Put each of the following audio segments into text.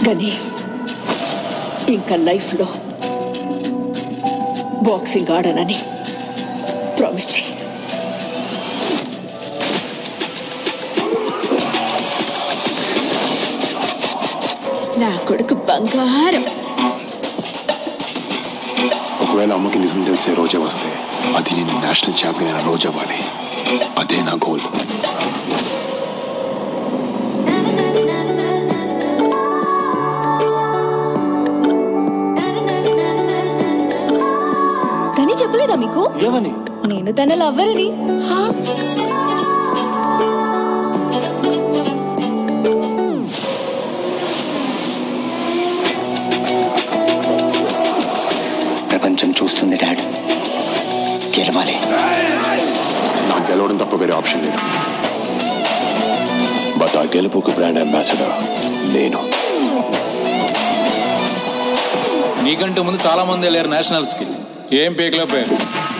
కానీ ఇంకా లైఫ్లో బాక్సింగ్ ఆడనని ప్రామిస్ చేయి నా కొడుకు బంగారం ఒకవేళ అమ్మకి నిజం తెలిసే రోజే వస్తే అది నేను నేషనల్ ఛాంపియన్ అయిన రోజు అవ్వాలి అదే నా గోల్ కానీ చెప్పలేదా మీకు ఏమని నేను తన లవ్వరని ప్రపంచం చూస్తుంది డాడ్ గెలవాలి నాకు గెలవడం తప్ప వేరే ఆప్షన్ లేదు బట్ ఆ గెలుపుకు బ్రాండ్ అంబాసిడర్ నేను నీకంటే ముందు చాలా మంది వెళ్ళారు నేషనల్స్ కి ఏం పేకలో పేరు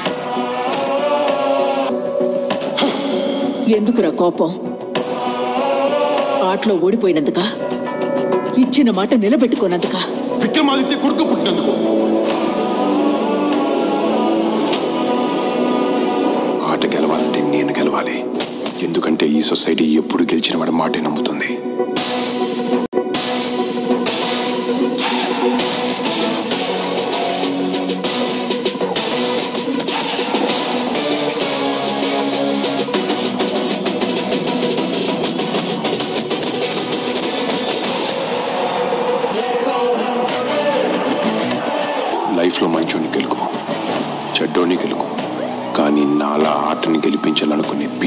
ఎందుకురా కోపం ఆటలో ఓడిపోయినందుక ఇచ్చిన మాట నిలబెట్టుకోనందుక విక్రమాదిత్య కొడుకు పుట్టినందుకు ఆట గెలవాలంటే నేను గెలవాలి ఎందుకంటే ఈ సొసైటీ ఎప్పుడు గెలిచిన వాడి మాటే నమ్ముతుంది లైఫ్లో మంచోని గెలుకు చెడ్డోని గెలుకు కానీ నాలా ఆటని గెలిపించాలనుకునే